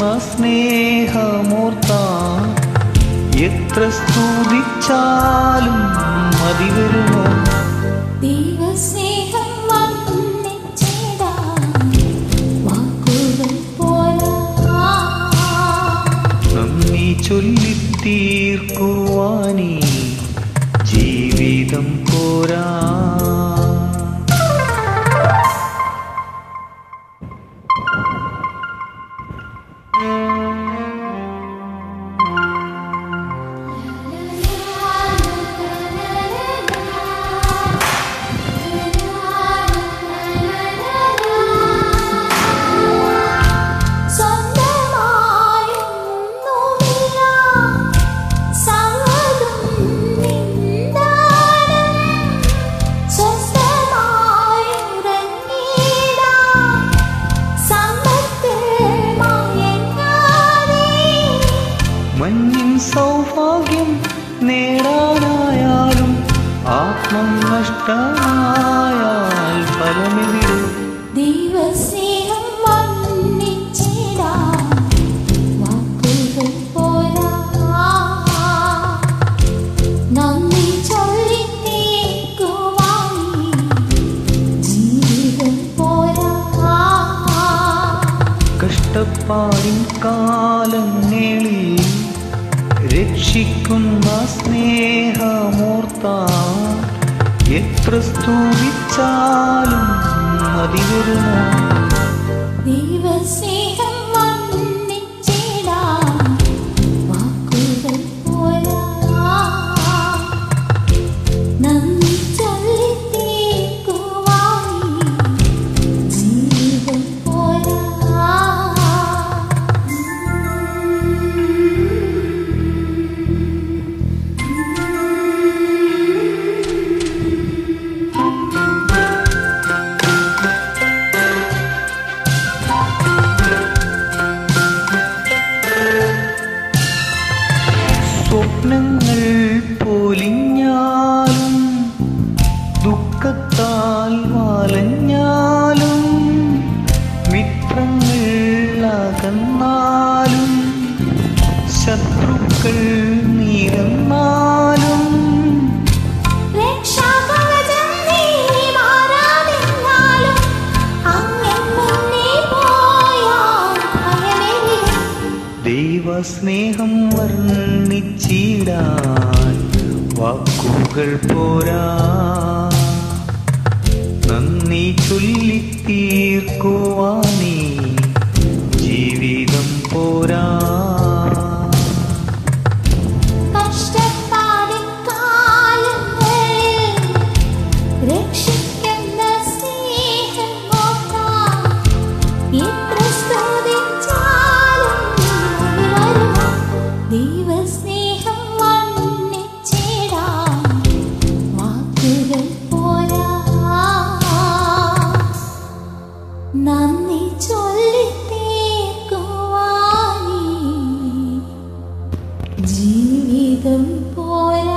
സ്നേഹമോർത്ത എത്ര സ്തുതിച്ചാലും മതി വരുമോ ദൈവസ്നേഹം വർണ്ണിച്ചിടാൻ വാക്കുകൾ പോരാ നന്ദി ചൊല്ലിത്തീർക്കുവാനീ ജീവിതം പോരാ സ്വന്തമായൊന്നുമില്ല സകലതും നിന്ദാനം സ്വസ്ഥമായുറങ്ങിടാം സമ്പത്തിൽ മയങ്ങാതെ മഞ്ഞിൻ സൗഭാഗ്യം നേടാനായാലും ആത്മം നഷ്ടമായാൽ ഫലമെവിടെ ദൈവസ്നേഹം വർണ്ണിച്ചിടാൻ വാക്കുകൾ പോരാ നന്ദി ചൊല്ലിത്തീർക്കുവാനീ ജീവിതം പോരാ കഷ്ടപ്പാടിൻ കാലങ്ങളിൽ രക്ഷിക്കുന്ന സ്നേഹമോർത്ത എത്ര സ്തുതിച്ചാലും മതി വരുമോ ദൈവസ്നേഹം വർണ്ണിച്ചിടാൻ വാക്കുകൾ പോരാ നന്ദി ചൊല്ലിത്തീർക്കുവാനീ ജീവിതം പോരാ സ്വപ്നങ്ങൾ പൊലിഞ്ഞാലും ദുഃഖത്താൽ വലഞ്ഞാലും മിത്രങ്ങൾ അകന്നാലും ശത്രുക്കൾ നിരന്നാലും രക്ഷാകവചം നീ മാറാതിരുന്നാലും അങ്ങൻ മുന്നേ പോയാൽ ഭയമെവിടെ? ദൈവസ്നേഹം വർണ്ണിച്ചിടാൻ വാക്കുകൾ പോരാ നന്ദി ചൊല്ലിത്തീർക്കുവാനീ ജീവിതം പോരാ കഷ്ടപ്പാടിൻ കാലങ്ങളിൽ രക്ഷിക്കുന്ന സ്നേഹം ഓർത്താൽ എത്ര സ്തുതിച്ചാലും മതി വരുമോ? ദൈവസ്നേഹം വർണ്ണിച്ചിടാൻ വാക്കുകൾ പോരാ നന്ദി ചൊല്ലിത്തീർക്കുവാനീ ജീവിതം പോരാ